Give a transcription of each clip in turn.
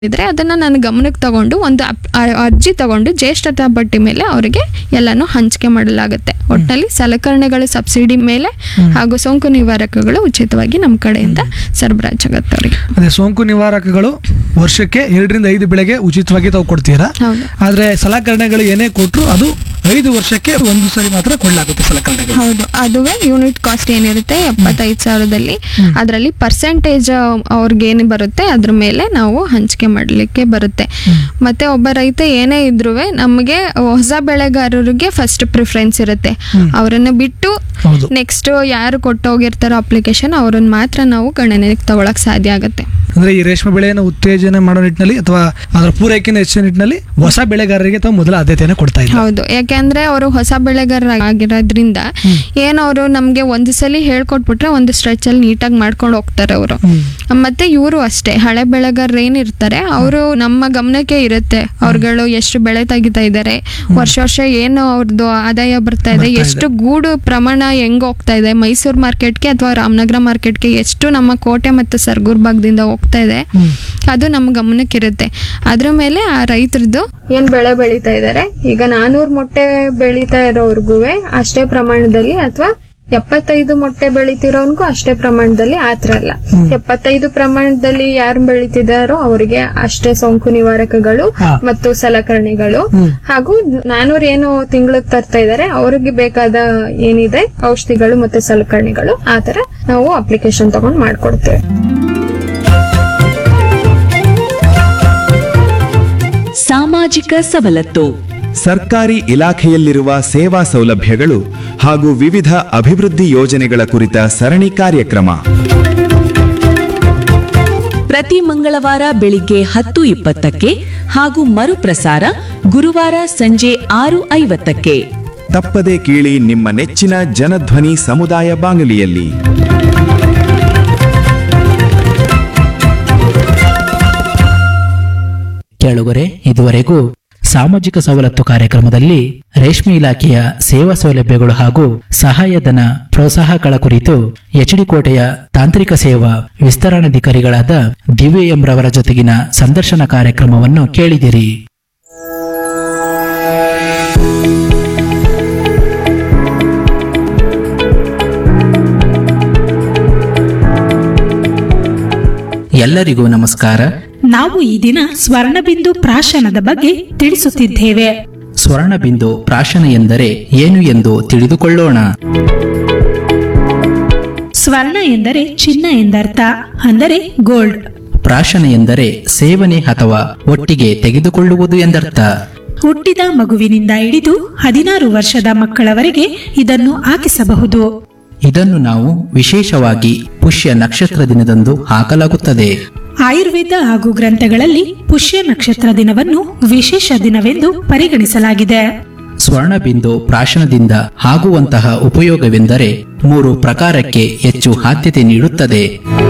ಇದ್ರೆ ಅದನ್ನ ನಾನು ಗಮನಕ್ಕೆ ತಗೊಂಡು ಒಂದು ಅಪ್- ಆ- ಅರ್ಜಿ ತಗೊಂಡು ಜ್ಯೇಷ್ಠತಾ ಪಟ್ಟಿ ಮೇಲೆ ಅವರಿಗೆ ಎಲ್ಲಾನು ಹಂಚಿಕೆ ಮಾಡಲಾಗುತ್ತೆ ಒಟ್ಟಿನಲ್ಲಿ ಸಲಕರಣೆಗಳ ಸಬ್ಸಿಡಿ ಮೇಲೆ ಹಾಗೂ ಸೋಂಕು ನಿವಾರಕಗಳು ಉಚಿತವಾಗಿ ನಮ್ಮ ಕಡೆಯಿಂದ ಸರಬರಾಜಾಗತ್ತೆ ಅವರಿಗೆ ಅದೇ ಸೋಂಕು ನಿವಾರಕಗಳು ವರ್ಷಕ್ಕೆ ಎರಡರಿಂದ ಐದು ಬೆಳೆಗೆ ಉಚಿತವಾಗಿ ತಾವು ಕೊಡ್ತೀರಾ ಹೌದು ಆದ್ರೆ ಸಲಕರಣೆಗಳು ಏನೇ ಕೊಟ್ಟರು ಅದು ಐದು ವರ್ಷಕ್ಕೆ ಒಂದು ಸರಿ ಮಾತ್ರ ಕೊಳ್ಳಾಗುತ್ತೆ ಸಲಕರಣೆಗಳು ಹೌದು ಅದುವೇ ಯೂನಿಟ್ ಕಾಸ್ಟ್ ಏನಿರುತ್ತೆ ಎಪ್ಪತ್ತೈದು ಸಾವಿರದಲ್ಲಿ ಅದರಲ್ಲಿ ಪರ್ಸೆಂಟೇಜ್ ಅವ್ರಿಗೆ ಏನು ಬರುತ್ತೆ ಅದ್ರ ಮೇಲೆ ನಾವು ಹಂಚಿಕೆ ಮಾಡಲಿಕ್ಕೆ ಬರುತ್ತೆ ಮತ್ತೆ ಒಬ್ಬ ರೈತ ಏನೇ ಇದ್ರೂ ನಮಗೆ ಹೊಸ ಬೆಳೆಗಾರರಿಗೆ ಫಸ್ಟ್ ಪ್ರಿಫರೆನ್ಸ್ ಇರುತ್ತೆ ಅವರನ್ನ ಬಿಟ್ಟು ಹೌದು ನೆಕ್ಸ್ಟ್ ಯಾರು ಕೊಟ್ಟೋಗಿರ್ತಾರೋ ಅಪ್ಲಿಕೇಶನ್ ಅವ್ರನ್ನ ಮಾತ್ರ ನಾವು ಗಣನೆಗೆ ತಗೊಳಕ್ ಸಾಧ್ಯ ಆಗುತ್ತೆ ಅಂದ್ರೆ ಈ ರೇಷ್ಮೆ ಬೆಳೆಯನ್ನು ಉತ್ತೇಜನ ಮಾಡೋ ನಿಟ್ಟಿನಲ್ಲಿ ಅಥವಾ ಅದರ ಪೂರೈಕೆನ ಹೆಚ್ಚಿನ ನಿಟ್ಟಿನಲ್ಲಿ ಹೊಸ ಬೆಳೆಗಾರರಿಗೆ ತಾವು ಮೊದಲ ಆದ್ಯತೆಯನ್ನು ಕೊಡ್ತಾ ಇದ್ದಾರೆ ಹೌದು ಯಾಕೆಂದ್ರೆ ಅವರು ಹೊಸ ಬೆಳೆಗಾರ ಆಗಿರೋದ್ರಿಂದ ಏನು ಅವರು ನಮ್ಗೆ ಒಂದು ಸಲ ಹೇಳ್ಕೊಟ್ಬಿಟ್ರೆ ಒಂದು ಸ್ಟ್ರೆಚ್ ಅಲ್ಲಿ ನೀಟಾಗಿ ಮಾಡ್ಕೊಂಡು ಹೋಗ್ತಾರೆ ಅವರು ಹ್ಮ್. ಮತ್ತೆ ಇವರು ಅಷ್ಟೇ ಹಳೆ ಬೆಳೆಗಾರರು ಏನಿರ್ತಾರೆ ಅವರು ನಮ್ಮ ಗಮನಕ್ಕೆ ಇರುತ್ತೆ ಅವ್ರುಗಳು ಎಷ್ಟು ಬೆಳೆ ತೆಗಿತಾ ಇದ್ದಾರೆ ವರ್ಷ ವರ್ಷ ಏನು ಅವ್ರದ್ದು ಆದಾಯ ಬರ್ತಾ ಇದೆ ಎಷ್ಟು ಗೂಡು ಪ್ರಮಾಣ ಹೆಂಗ್ ಹೋಗ್ತಾ ಇದೆ ಮೈಸೂರು ಮಾರ್ಕೆಟ್ಗೆ ಅಥವಾ ರಾಮನಗರ ಮಾರ್ಕೆಟ್ಗೆ ಎಷ್ಟು ನಮ್ಮ ಕೋಟೆ ಮತ್ತು ಸರ್ಗೂರ್ ಭಾಗದಿಂದ ಹೋಗ್ತಾ ಇದೆ ಹ್ಮ್. ಅದು ನಮ್ಮ ಗಮನಕ್ಕೆ ಇರುತ್ತೆ ಅದ್ರ ಮೇಲೆ ಆ ರೈತರದ್ದು ಏನ್ ಬೆಳೆ ಬೆಳೀತಾ ಇದ್ದಾರೆ ಈಗ ನಾನೂರು ಮೊಟ್ಟೆ ಬೆಳೀತಾ ಇರೋರ್ಗು ಅಷ್ಟೇ ಪ್ರಮಾಣದಲ್ಲಿ ಅಥವಾ ಎಪ್ಪತ್ತೈದು ಮೊಟ್ಟೆ ಬೆಳಿತಿರೋನ್ಗೂ ಅಷ್ಟೇ ಪ್ರಮಾಣದಲ್ಲಿ ಆತರ ಅಲ್ಲ ಎಪ್ಪತ್ತೈದು ಪ್ರಮಾಣದಲ್ಲಿ ಯಾರು ಬೆಳಿತಿದಾರೋ ಅವರಿಗೆ ಅಷ್ಟೇ ಸೋಂಕು ನಿವಾರಕಗಳು ಹಾ. ಮತ್ತು ಸಲಕರಣೆಗಳು ಹ್ಮ್. ಹಾಗೂ ನಾನೂರು ಏನು ತಿಂಗಳಿಗೆ ತರ್ತಾ ಇದಾರೆ ಅವ್ರಿಗೆ ಬೇಕಾದ ಏನಿದೆ ಔಷಧಿಗಳು ಮತ್ತೆ ಸಲಕರಣೆಗಳು ಆತರ ನಾವು ಅಪ್ಲಿಕೇಶನ್ ತಗೊಂಡ್ ಮಾಡ್ಕೊಡ್ತೇವೆ ಸಾಮಾಜಿಕ ಸವಲತ್ತು ಸರ್ಕಾರಿ ಇಲಾಖೆಯಲ್ಲಿರುವ ಸೇವಾ ಸೌಲಭ್ಯಗಳು ಹಾಗೂ ವಿವಿಧ ಅಭಿವೃದ್ಧಿ ಯೋಜನೆಗಳ ಕುರಿತ ಸರಣಿ ಕಾರ್ಯಕ್ರಮ ಪ್ರತಿ ಮಂಗಳವಾರ ಬೆಳಿಗ್ಗೆ ಹತ್ತು ಇಪ್ಪತ್ತಕ್ಕೆ ಹಾಗೂ ಮರುಪ್ರಸಾರ ಗುರುವಾರ ಸಂಜೆ ಆರು ಐವತ್ತಕ್ಕೆ ತಪ್ಪದೆ ಕೇಳಿ ನಿಮ್ಮ ನೆಚ್ಚಿನ ಜನಧ್ವನಿ ಸಮುದಾಯ ಬಾನುಲಿಯಲ್ಲಿ ಕೇಳುಗರೆ ಇದುವರೆಗೂ ಸಾಮಾಜಿಕ ಸವಲತ್ತು ಕಾರ್ಯಕ್ರಮದಲ್ಲಿ ರೇಷ್ಮೆ ಇಲಾಖೆಯ ಸೇವಾ ಸೌಲಭ್ಯಗಳು ಹಾಗೂ ಸಹಾಯಧನ ಪ್ರೋತ್ಸಾಹಗಳ ಕುರಿತು ಎಚ್ಡಿ ಕೋಟೆಯ ತಾಂತ್ರಿಕ ಸೇವಾ ವಿಸ್ತರಣಾಧಿಕಾರಿಗಳಾದ ದಿವ್ಯ ಎಂರವರ ಜೊತೆಗಿನ ಸಂದರ್ಶನ ಕಾರ್ಯಕ್ರಮವನ್ನು ಕೇಳಿದಿರಿ ಎಲ್ಲರಿಗೂ ನಮಸ್ಕಾರ ನಾವು ಈ ದಿನ ಸ್ವರ್ಣಬಿಂದು ಪ್ರಾಶನದ ಬಗ್ಗೆ ತಿಳಿಸುತ್ತಿದ್ದೇವೆ ಸ್ವರ್ಣಬಿಂದು ಪ್ರಾಶನ ಎಂದರೆ ಏನು ಎಂದು ತಿಳಿದುಕೊಳ್ಳೋಣ ಸ್ವರ್ಣ ಎಂದರೆ ಚಿನ್ನ ಎಂದರ್ಥ ಅಂದರೆ ಗೋಲ್ಡ್ ಪ್ರಾಶನ ಎಂದರೆ ಸೇವನೆ ಅಥವಾ ಒಟ್ಟಿಗೆ ತೆಗೆದುಕೊಳ್ಳುವುದು ಎಂದರ್ಥ ಹುಟ್ಟಿದ ಮಗುವಿನಿಂದ ಹಿಡಿದು ಹದಿನಾರು ವರ್ಷದ ಮಕ್ಕಳವರೆಗೆ ಇದನ್ನು ಹಾಕಿಸಬಹುದು ಇದನ್ನು ನಾವು ವಿಶೇಷವಾಗಿ ಪುಷ್ಯ ನಕ್ಷತ್ರ ದಿನದಂದು ಹಾಕಲಾಗುತ್ತದೆ ಆಯುರ್ವೇದ ಹಾಗೂ ಗ್ರಂಥಗಳಲ್ಲಿ ಪುಷ್ಯ ನಕ್ಷತ್ರ ದಿನವನ್ನು ವಿಶೇಷ ದಿನವೆಂದು ಪರಿಗಣಿಸಲಾಗಿದೆ ಸ್ವರ್ಣಬಿಂದು ಪ್ರಾಶನದಿಂದ ಆಗುವಂತಹ ಉಪಯೋಗವೆಂದರೆ ಮೂರು ಪ್ರಕಾರಕ್ಕೆ ಹೆಚ್ಚು ಆದ್ಯತೆ ನೀಡುತ್ತದೆ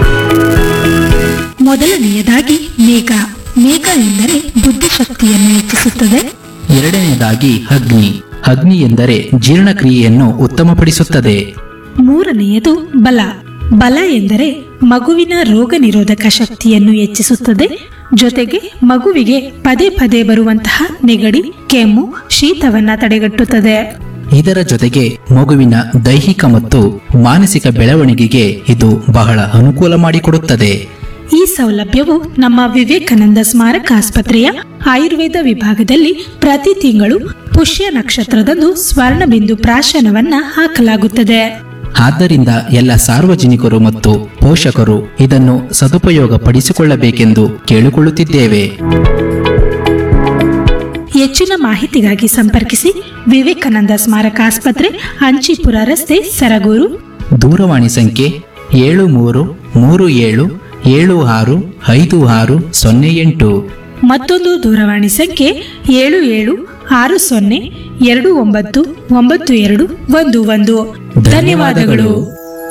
ಮೊದಲನೆಯದಾಗಿ ಮೇಘ ಮೇಘ ಎಂದರೆ ಬುದ್ಧಿಶಕ್ತಿಯನ್ನು ಹೆಚ್ಚಿಸುತ್ತದೆ ಎರಡನೆಯದಾಗಿ ಅಗ್ನಿ ಅಗ್ನಿ ಎಂದರೆ ಜೀರ್ಣಕ್ರಿಯೆಯನ್ನು ಉತ್ತಮಪಡಿಸುತ್ತದೆ ಮೂರನೆಯದು ಬಲ ಬಲ ಎಂದರೆ ಮಗುವಿನ ರೋಗ ನಿರೋಧಕ ಶಕ್ತಿಯನ್ನು ಹೆಚ್ಚಿಸುತ್ತದೆ ಜೊತೆಗೆ ಮಗುವಿಗೆ ಪದೇ ಪದೇ ಬರುವಂತಹ ನೆಗಡಿ ಕೆಮ್ಮು ಶೀತವನ್ನ ತಡೆಗಟ್ಟುತ್ತದೆ ಇದರ ಜೊತೆಗೆ ಮಗುವಿನ ದೈಹಿಕ ಮತ್ತು ಮಾನಸಿಕ ಬೆಳವಣಿಗೆಗೆ ಇದು ಬಹಳ ಅನುಕೂಲ ಮಾಡಿಕೊಡುತ್ತದೆ ಈ ಸೌಲಭ್ಯವು ನಮ್ಮ ವಿವೇಕಾನಂದ ಸ್ಮಾರಕ ಆಸ್ಪತ್ರೆಯ ಆಯುರ್ವೇದ ವಿಭಾಗದಲ್ಲಿ ಪ್ರತಿ ತಿಂಗಳು ಪುಷ್ಯ ನಕ್ಷತ್ರದಂದು ಸ್ವರ್ಣಬಿಂದು ಪ್ರಾಶನವನ್ನ ಹಾಕಲಾಗುತ್ತದೆ ಆದ್ದರಿಂದ ಎಲ್ಲ ಸಾರ್ವಜನಿಕರು ಮತ್ತು ಪೋಷಕರು ಇದನ್ನು ಸದುಪಯೋಗ ಪಡಿಸಿಕೊಳ್ಳಬೇಕೆಂದು ಕೇಳಿಕೊಳ್ಳುತ್ತಿದ್ದೇವೆ ಹೆಚ್ಚಿನ ಮಾಹಿತಿಗಾಗಿ ಸಂಪರ್ಕಿಸಿ ವಿವೇಕಾನಂದ ಸ್ಮಾರಕ ಆಸ್ಪತ್ರೆ ಅಂಚಿಪುರ ರಸ್ತೆ ಸರಗೂರು ದೂರವಾಣಿ ಸಂಖ್ಯೆ ಏಳು ಮೂರು ಮೂರು ಏಳು ಏಳು ಆರು ಐದು ಆರು ಸೊನ್ನೆ ಎಂಟು ಮತ್ತೊಂದು ದೂರವಾಣಿ ಸಂಖ್ಯೆ ಏಳು ಏಳು ಆರು ಸೊನ್ನೆ ಎರಡು ಒಂಬತ್ತು ಒಂಬತ್ತು ಎರಡು ಒಂದು ಒಂದು ಧನ್ಯವಾದಗಳು